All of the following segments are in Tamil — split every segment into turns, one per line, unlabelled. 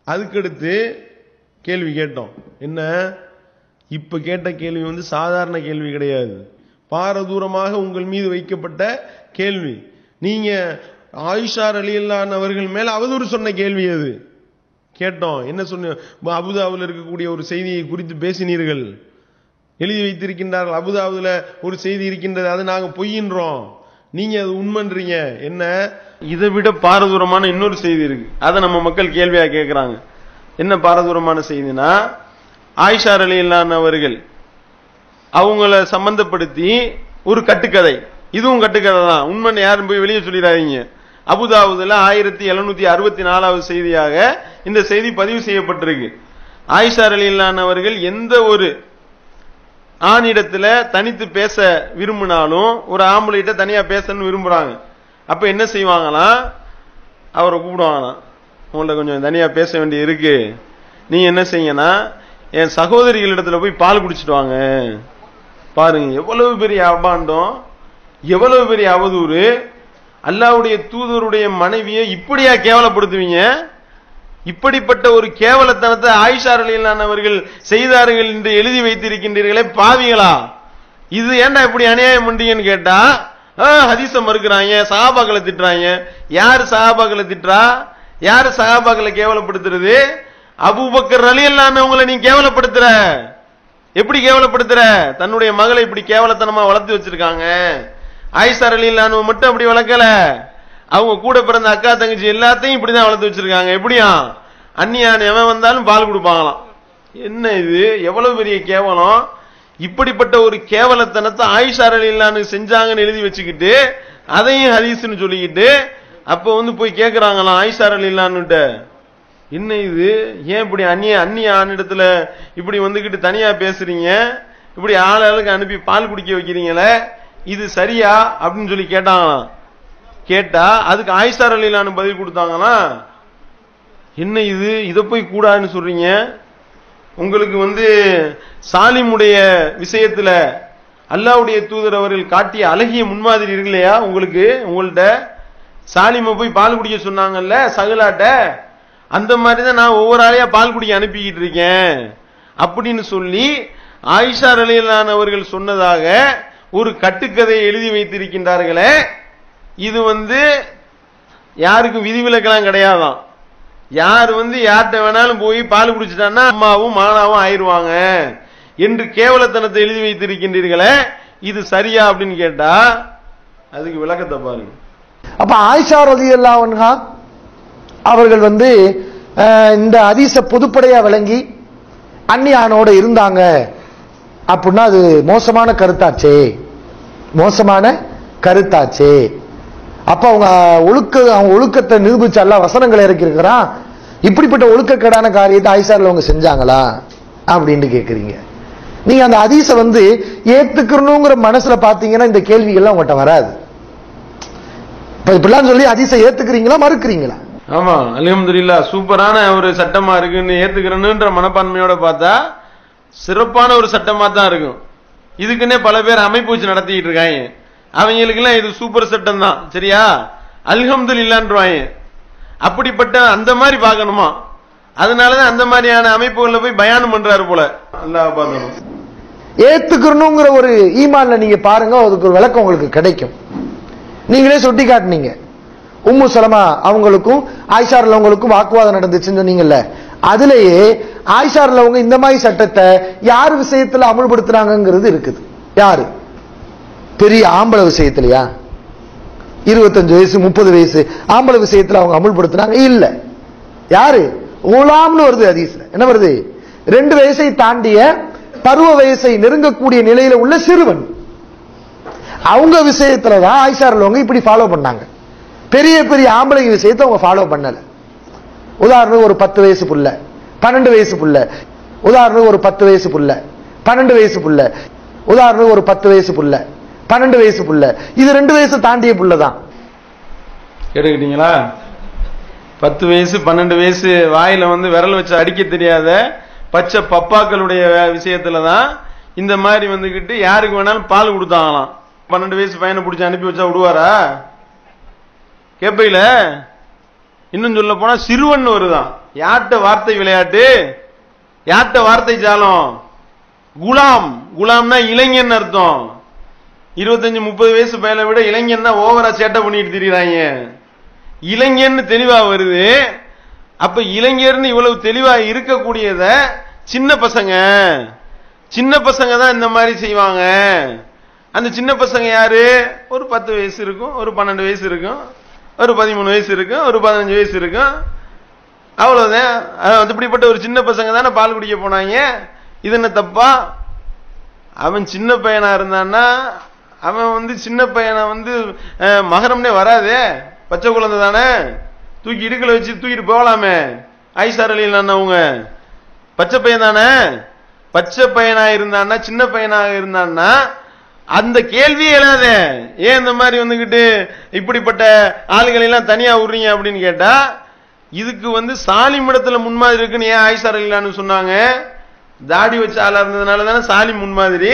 அதுக்கடுத்து கேள்வி கேட்டோம் என்ன இப்ப கேட்ட கேள்வி வந்து சாதாரண கேள்வி கிடையாது பாரதூரமாக உங்கள் மீது வைக்கப்பட்ட கேள்வி நீங்க ஆயிஷார் அலியல்லான் அவர்கள் மேல அவதூறு சொன்ன கேள்வி அது கேட்டோம் என்ன சொன்ன அபுதாவில் இருக்கக்கூடிய ஒரு செய்தியை குறித்து பேசினீர்கள் எழுதி வைத்திருக்கின்றார்கள் அபுதாபுல ஒரு செய்தி இருக்கின்றது அதை நாங்க பொய்யின்றோம் நீங்க அது உண்மன்றீங்க என்ன இதை விட பாரதூரமான இன்னொரு செய்தி இருக்கு அதை நம்ம மக்கள் கேள்வியா கேட்கிறாங்க என்ன பாரதூரமான செய்தினா ஆயிஷார் அலியல்லான் அவர்கள் அவங்கள சம்பந்தப்படுத்தி ஒரு கட்டுக்கதை இதுவும் கட்டுக்கதை தான் உண்மைன்னு யாரும் போய் வெளியே சொல்லிடாதீங்க அபுதாபுதுல ஆயிரத்தி எழுநூத்தி அறுபத்தி நாலாவது செய்தியாக இந்த செய்தி பதிவு செய்யப்பட்டிருக்கு ஆயிஷார் அலியல்லான் அவர்கள் எந்த ஒரு ஆணிடத்துல தனித்து பேச விரும்பினாலும் ஒரு ஆம்பளைகிட்ட தனியா பேசணும்னு விரும்புறாங்க அப்ப என்ன செய்வாங்களாம் அவரை கூப்பிடுவாங்களாம் உங்கள்ட்ட கொஞ்சம் தனியா பேச வேண்டிய இருக்கு நீங்க என்ன செய்யுங்கன்னா என் சகோதரிகளிடத்துல போய் பால் குடிச்சிட்டு வாங்க பாருங்க எவ்வளவு பெரிய அபாண்டம் எவ்வளவு பெரிய அவதூறு அல்லாவுடைய தூதருடைய மனைவியை இப்படியா கேவலப்படுத்துவீங்க இப்படிப்பட்ட ஒரு கேவலத்தனத்தை ஆயிஷா அலிலான் அவர்கள் செய்தார்கள் என்று எழுதி வைத்திருக்கின்றீர்களே பாவிகளா இது ஏன்டா இப்படி அநியாயம் பண்றீங்கன்னு கேட்டா ஆ, ஹதீஸ மறுக்கிறாங்க சகாபாக்களை திட்டுறாங்க யாரு சகாபாக்களை திட்டுறா யாரு சகாபாக்களை கேவலப்படுத்துறது அபூபக்கர் அலி உங்களை நீ கேவலப்படுத்துற எப்படி கேவலப்படுத்துற தன்னுடைய மகளை இப்படி கேவலத்தனமா வளர்த்து வச்சிருக்காங்க ஆயிஷா அலி மட்டும் அப்படி வளர்க்கல அவங்க கூட பிறந்த அக்கா தங்கச்சி எல்லாத்தையும் இப்படிதான் வளர்த்து வச்சிருக்காங்க எப்படியா அந்நியான் எவன் வந்தாலும் பால் கொடுப்பாங்களாம் என்ன இது எவ்வளவு பெரிய கேவலம் இப்படிப்பட்ட ஒரு கேவலத்தனத்தை ஆயிஷா அலிலான்னு செஞ்சாங்கன்னு எழுதி வச்சுக்கிட்டு அதையும் ஹதீஸ்னு சொல்லிக்கிட்டு அப்ப வந்து போய் கேக்குறாங்களாம் ஆயிஷா அலிலான்னுட்ட என்ன இது ஏன் இப்படி அந்நிய அந்நிய ஆணிடத்துல இப்படி வந்துகிட்டு தனியா பேசுறீங்க இப்படி ஆளாளுக்கு அனுப்பி பால் குடிக்க வைக்கிறீங்களே இது சரியா அப்படின்னு சொல்லி கேட்டாங்களாம் கேட்டா அதுக்கு ஆயிஷார் அலிலான்னு பதில் கொடுத்தாங்கன்னா என்ன இது இதை போய் கூடாதுன்னு சொல்றீங்க உங்களுக்கு வந்து சாலிமுடைய விஷயத்துல அல்லாவுடைய தூதர் அவர்கள் காட்டிய அழகிய முன்மாதிரி இருக்கு இல்லையா உங்களுக்கு உங்கள்ட்ட சாலிமை போய் பால் குடிக்க சொன்னாங்கல்ல சகலாட்ட அந்த மாதிரி தான் நான் ஒவ்வொரு ஆளையா பால் குடிக்க அனுப்பிக்கிட்டு இருக்கேன் அப்படின்னு சொல்லி ஆயிஷா அலிலான் அவர்கள் சொன்னதாக ஒரு கட்டுக்கதையை எழுதி வைத்திருக்கின்றார்களே இது வந்து யாருக்கும் விதிவிலக்கெல்லாம் கிடையாதாம் யார் வந்து யார்கிட்ட வேணாலும் போய் பால் குடிச்சிட்டான்னா அம்மாவும் மானாவும் ஆயிருவாங்க என்று கேவலத்தனத்தை எழுதி வைத்திருக்கின்றீர்களே இது சரியா அப்படின்னு கேட்டா அதுக்கு விளக்கத்தை பாருங்க
அப்ப ஆயிஷா ரலியல்லாஹு அன்ஹா அவர்கள் வந்து அஹ், இந்த ஹதீஸ பொதுப்படையா விளங்கி அந்நியானோட இருந்தாங்க அப்படின்னா அது மோசமான கருத்தாச்சே மோசமான கருத்தாச்சே அப்ப அவங்க ஒழுக்க அவங்க ஒழுக்கத்தை நிரூபிச்சு அல்ல வசனங்களை இறக்கி இருக்கிறான் இப்படிப்பட்ட ஒழுக்கக்கேடான காரியத்தை ஆயிஷாரில் அவங்க செஞ்சாங்களா அப்படின்னு கேக்குறீங்க நீங்க அந்த ஹதீஸ வந்து ஏத்துக்கணுங்கிற மனசுல பாத்தீங்கன்னா இந்த கேள்விகள்லாம் உங்கள்கிட்ட வராது இப்ப இப்படிலாம் சொல்லி ஹதீஸை ஏத்துக்கிறீங்களா மறுக்கிறீங்களா
ஆமா அல்ஹம்துலில்லா சூப்பரான ஒரு சட்டமா இருக்குன்னு ஏத்துக்கிறேன்னுன்ற மனப்பான்மையோட பார்த்தா சிறப்பான ஒரு சட்டமா தான் இருக்கும் இதுக்குன்னே பல பேர் அமைப்பு வச்சு நடத்திக்கிட்டு இருக்காங்க அவங்களுக்கெல்லாம் இது சூப்பர் சட்டம் தான் சரியா அல்ஹம்துலில்லான்றவாங்க அப்படிப்பட்ட அந்த மாதிரி பார்க்கணுமா அதனாலதான் அந்த மாதிரியான அமைப்புகள்ல போய் பயானம் பண்றாரு போல அல்லாஹ் பார்க்கணும்
ஏத்துக்கிறணுங்கிற ஒரு ஈமான்ல நீங்க பாருங்க அதுக்கு ஒரு விளக்கம் உங்களுக்கு கிடைக்கும் நீங்களே சுட்டி காட்டுனீங்க உம்மு சலமா அவங்களுக்கும் ஆயிஷார்ல அவங்களுக்கும் வாக்குவாதம் நடந்துச்சுன்னு சொன்னீங்கல்ல அதுலயே ஆயிஷார்ல அவங்க இந்த மாதிரி சட்டத்தை யார் விஷயத்துல அமுல்படுத்துறாங்கங்கிறது இருக்குது யாரு பெரிய ஆம்பளை விஷயத்திலயா இருபத்தஞ்சு வயசு முப்பது வயசு ஆம்பளை விஷயத்துல அவங்க அமுல்படுத்துனாங்க இல்ல யாரு ஊலாம்னு வருது ஹதீஸ்ல என்ன வருது ரெண்டு வயசை தாண்டிய பருவ வயசை நெருங்கக்கூடிய நிலையில உள்ள சிறுவன் அவங்க விஷயத்துல தான் ஆயிஷார்லவங்க இப்படி ஃபாலோ பண்ணாங்க பெரிய பெரிய ஆம்பளை விஷயத்தை அவங்க ஃபாலோ பண்ணல உதாரணம் ஒரு பத்து வயசு புள்ள பன்னெண்டு வயசு புள்ள உதாரணம் ஒரு பத்து வயசு புள்ள பன்னெண்டு வயசு புள்ள உதாரணம் ஒரு பத்து வயசு புள்ள பன்னெண்டு வயசு புள்ள இது ரெண்டு வயசு தாண்டிய புள்ள தான்
கேட்டுக்கிட்டீங்களா பத்து வயசு பன்னெண்டு வயசு வாயில வந்து விரல் வச்சு அடிக்க தெரியாத பச்சை பப்பாக்களுடைய வே- விஷயத்துல தான் இந்த மாதிரி வந்துகிட்டு யாருக்கு வேணாலும் பால் கொடுத்தாங்களாம் பன்னெண்டு வயசு பையனை பிடிச்சி அனுப்பி வச்சா விடுவாரா கேப்பையில இன்னும் சொல்ல போனா சிறுவன் வருதான் யார்கிட்ட வார்த்தை விளையாட்டு யார்கிட்ட வார்த்தை ஜாலம் குலாம் குலாம்னா இளைஞன் அர்த்தம் இருபத்தஞ்சு முப்பது வயசு பையனை விட இளைஞன் தான் ஓவரா சேட்டை பண்ணிட்டு திரியுறாங்க இளைஞன்னு தெளிவா வருது அப்ப இளைஞர்னு இவ்வளவு தெளிவா இருக்கக்கூடியத சின்ன பசங்க சின்ன பசங்க தான் இந்த மாதிரி செய்வாங்க அந்த சின்ன பசங்க யாரு ஒரு பத்து வயசு இருக்கும் ஒரு பன்னெண்டு வயசு இருக்கும் ஒரு பதிமூணு வயசு இருக்கும் ஒரு பதினஞ்சு வயசு இருக்கும் அவ்வளவுதான் அது இப்படிப்பட்ட ஒரு சின்ன பசங்க தானே பால் குடிக்க போனாங்க இது என்ன தப்பா அவன் சின்ன பையனா இருந்தான்னா அவன் வந்து சின்ன பையனை வந்து அஹ், மகரம்னே வராதே பச்சை குழந்தை தானே தூக்கி இடுக்கல வச்சு தூக்கிட்டு போகலாமே ஐசார் அலியில் அவங்க பச்சை பையன் தானே பச்சை பையனா இருந்தான்னா சின்ன பையனாக இருந்தான்னா அந்த கேள்வியே எழாதே ஏன் இந்த மாதிரி வந்துகிட்டு இப்படிப்பட்ட ஆளுகளை எல்லாம் தனியா விடுறீங்க அப்படின்னு கேட்டா இதுக்கு வந்து சாலிமிடத்துல முன்மாதிரி இருக்குன்னு ஏன் ஆயிஷா அலிலான்னு சொன்னாங்க தாடி வச்ச ஆளா இருந்ததுனால தானே சாலிம் முன்மாதிரி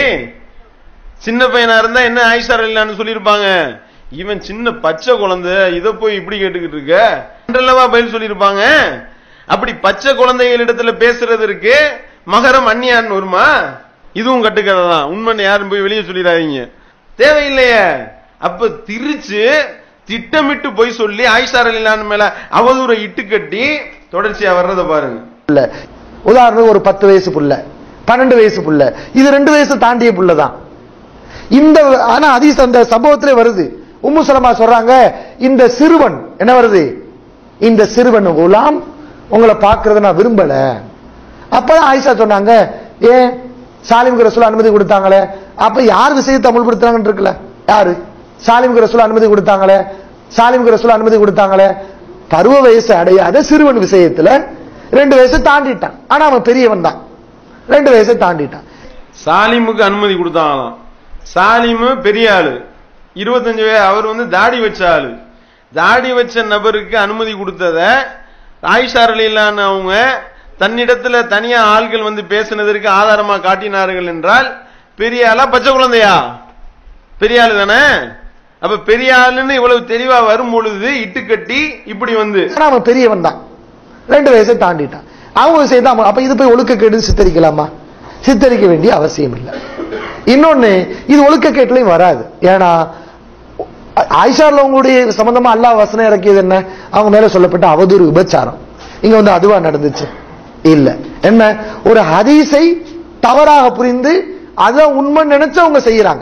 சின்ன பையனா இருந்தா என்ன ஆயிஷா அலிலான்னு சொல்லியிருப்பாங்க இவன் சின்ன பச்சை குழந்தை இத போய் இப்படி கேட்டுக்கிட்டு இருக்க என்றல்லவா பதில் சொல்லியிருப்பாங்க அப்படி பச்சை குழந்தைகளிடத்துல பேசுறதற்கு மகரம் அந்நியான் வருமா இதுவும் கட்டுக்கதை தான் உண்மை யாரும் போய் வெளியே சொல்லிடாதீங்க தேவையில்லையே அப்ப திரிச்சு திட்டமிட்டு போய் சொல்லி ஆயிஷார் அலிலான் மேல அவதூறை இட்டு கட்டி தொடர்ச்சியா வர்றத பாருங்க
புள்ள உதாரணம் ஒரு பத்து வயசு புள்ள பன்னெண்டு வயசு புள்ள இது ரெண்டு வயசு தாண்டிய புள்ள தான் இந்த ஆனா அதீஸ் அந்த சம்பவத்திலே வருது உம்மு சலமா சொல்றாங்க இந்த சிறுவன் என்ன வருது இந்த சிறுவன் குலாம் உங்களை பார்க்கறத நான் விரும்பல அப்பதான் ஆயிஷா சொன்னாங்க ஏன் சாலிமுக்கு ரசூல் அனுமதி கொடுத்தாங்களே அப்ப யார் விஷயத்தை அமல்படுத்துறாங்கன்னு இருக்குல்ல யாரு சாலிமுக்கு ரசூல் அனுமதி கொடுத்தாங்களே சாலிமுக்கு ரசூல் அனுமதி கொடுத்தாங்களே பருவ வயசு அடையாத சிறுவன் விஷயத்துல ரெண்டு வயசை தாண்டிட்டான் ஆனா அவன் பெரியவன் தான் ரெண்டு வயசை தாண்டிட்டான்
சாலிமுக்கு அனுமதி கொடுத்தாங்களாம் சாலிமு பெரிய ஆளு இருபத்தஞ்சு வய- அவர் வந்து தாடி வச்ச ஆளு தாடி வச்ச நபருக்கு அனுமதி கொடுத்தத ஆயிஷார் அலிலான்னு அவங்க தன்னிடத்துல தனியா ஆள்கள் வந்து பேசினதற்கு ஆதாரமா காட்டினார்கள் என்றால் பெரிய ஆளா பச்சை குழந்தையா பெரிய ஆளு தானே அப்ப பெரிய ஆளுன்னு இவ்வளவு தெளிவா வரும் பொழுது இட்டு கட்டி இப்படி வந்து
ஆனா அவன் பெரியவன் தான் ரெண்டு வயசை தாண்டிட்டான் அவங்க விஷயம் தான் அப்ப இது போய் ஒழுக்கக்கேடு சித்தரிக்கலாமா சித்தரிக்க வேண்டிய அவசியம் இல்லை இன்னொன்னு இது ஒழுக்கக்கேட்டுலையும் வராது ஏன்னா ஆயிஷார்ல உங்களுடைய சம்பந்தமா அல்லாஹ் வசனம் இறக்கியது என்ன அவங்க மேல சொல்லப்பட்ட அவதூறு விபச்சாரம் இங்க வந்து அதுவா நடந்துச்சு இல்ல என்ன ஒரு ஹதீஸை தவறாக புரிந்து அதான் உண்மை நினைச்சு அவங்க செய்யறாங்க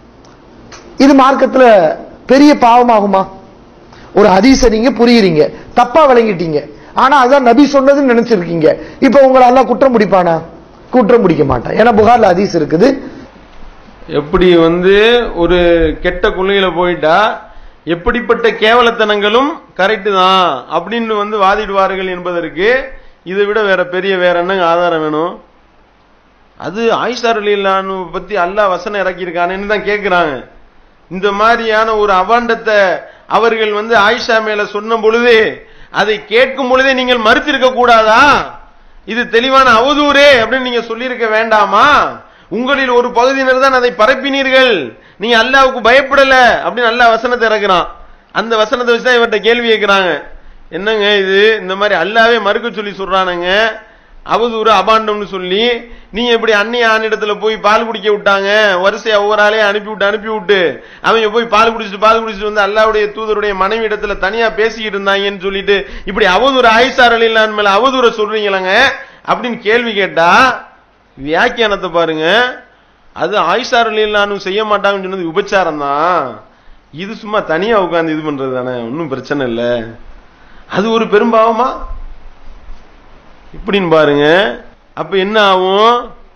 இது மார்க்கத்துல பெரிய பாவமாகுமா ஒரு ஹதீஸை நீங்க புரியுறீங்க தப்பா விளங்கிட்டீங்க ஆனா அதான் நபி சொன்னதுன்னு நினைச்சிருக்கீங்க இப்ப உங்களை எல்லாம் குற்றம் முடிப்பானா குற்றம் முடிக்க மாட்டான் ஏன்னா புகார்ல ஹதீஸ் இருக்குது
எப்படி வந்து ஒரு கெட்ட கொள்ளையில போயிட்டா எப்படிப்பட்ட கேவலத்தனங்களும் கரெக்ட் தான் அப்படின்னு வந்து வாதிடுவார்கள் என்பதற்கு இதை விட வேற பெரிய வேற என்னங்க ஆதாரம் வேணும் அது ஆயிஷார் அலிலானு பத்தி அல்லாஹ் வசனம் இறக்கியிருக்கானேன்னு தான் கேட்கிறாங்க இந்த மாதிரியான ஒரு அவாண்டத்தை அவர்கள் வந்து ஆயிஷா மேல சொன்ன பொழுது அதை கேட்கும் பொழுதே நீங்கள் மறுத்திருக்க கூடாதா இது தெளிவான அவதூறு அப்படின்னு நீங்க சொல்லியிருக்க வேண்டாமா உங்களில் ஒரு பகுதியினர் தான் அதை பரப்பினீர்கள் நீங்க அல்லாவுக்கு பயப்படல அப்படின்னு அல்லாஹ் வசனத்தை இறக்குறான் அந்த வசனத்தை வச்சு தான் இவர்கிட்ட கேள்வி கேட்கிறாங்க என்னங்க இது இந்த மாதிரி அல்லாவே மறுக்க சொல்லி சொல்றானுங்க அவதூறு அபாண்டம்னு சொல்லி நீங்க இப்படி அந்நிய ஆணிடத்துல போய் பால் குடிக்க விட்டாங்க வரிசையா ஒவ்வொரு ஆளையும் அனுப்பி விட்டு அனுப்பி விட்டு அவங்க போய் பால் குடிச்சிட்டு பால் குடிச்சிட்டு வந்து அல்லாவுடைய தூதருடைய மனைவி இடத்துல தனியா பேசிக்கிட்டு இருந்தாங்கன்னு சொல்லிட்டு இப்படி அவதூறு ஆயிசார் அலிலான் மேல அவதூற சொல்றீங்களங்க அப்படின்னு கேள்வி கேட்டா வியாக்கியானத்தை பாருங்க அது ஆயிஷார் அலிலானு செய்ய மாட்டாங்கன்னு சொன்னது விபச்சாரம் தான் இது சும்மா தனியா உட்கார்ந்து இது பண்றது தானே ஒன்றும் பிரச்சனை இல்லை அது ஒரு பெரும்பாவமா இப்படின்னு பாருங்க அப்ப என்ன ஆகும்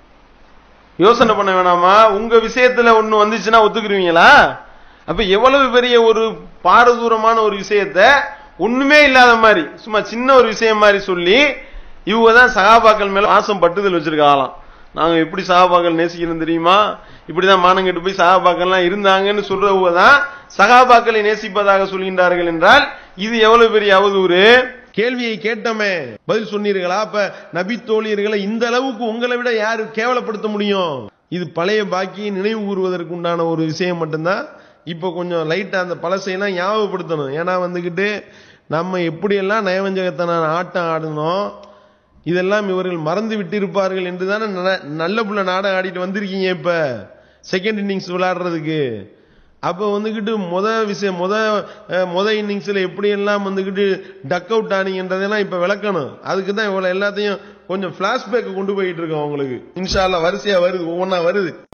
யோசனை பண்ண வேணாமா உங்க விஷயத்துல ஒண்ணு வந்துச்சுன்னா ஒத்துக்குருவீங்களா அப்ப எவ்வளவு பெரிய ஒரு பாரதூரமான ஒரு விஷயத்த ஒண்ணுமே இல்லாத மாதிரி சும்மா சின்ன ஒரு விஷயம் மாதிரி சொல்லி இவங்க தான் சகாபாக்கள் மேல ஆசம் பட்டுதல் வச்சிருக்காங்களாம் நாங்க எப்படி சகாபாக்கள் நேசிக்கிறோம் தெரியுமா இப்படிதான் மானங்கெட்டு போய் சகாபாக்கள்லாம் இருந்தாங்கன்னு சொல்றவங்க தான் சகாபாக்களை நேசிப்பதாக சொல்கின்றார்கள் என்றால் இது எவ்வளவு பெரிய அவதூறு கேள்வியை கேட்டோமே பதில் சொன்னீர்களா அப்ப நபி தோழியர்களை இந்த அளவுக்கு உங்களை விட யாரு கேவலப்படுத்த முடியும் இது பழைய பாக்கி நினைவு கூறுவதற்கு உண்டான ஒரு விஷயம் மட்டும்தான் இப்போ கொஞ்சம் லைட்டா அந்த பழசையெல்லாம் ஞாபகப்படுத்தணும் ஏன்னா வந்துகிட்டு நம்ம எப்படியெல்லாம் நயவஞ்சகத்தன ஆட்டம் ஆடணும் இதெல்லாம் இவர்கள் மறந்து விட்டிருப்பார்கள் என்று தானே ந- நல்ல புள்ள நாடகம் ஆடிட்டு வந்திருக்கீங்க இப்ப செகண்ட் இன்னிங்ஸ் விளையாடுறதுக்கு அப்ப வந்துகிட்டு முத விஷயம் முத அஹ், முத இன்னிங்ஸ்ல எப்படியெல்லாம் வந்துகிட்டு டக் அவுட் ஆனீங்கன்றதெல்லாம் இப்ப விளக்கணும் அதுக்கு தான் இவ்வளவு எல்லாத்தையும் கொஞ்சம் பிளாஷ்பேக் கொண்டு போயிட்டு இருக்கோம் உங்களுக்கு இன்ஷா அல்லாஹ் வரிசையா வருது ஒவ்வொன்றா வருது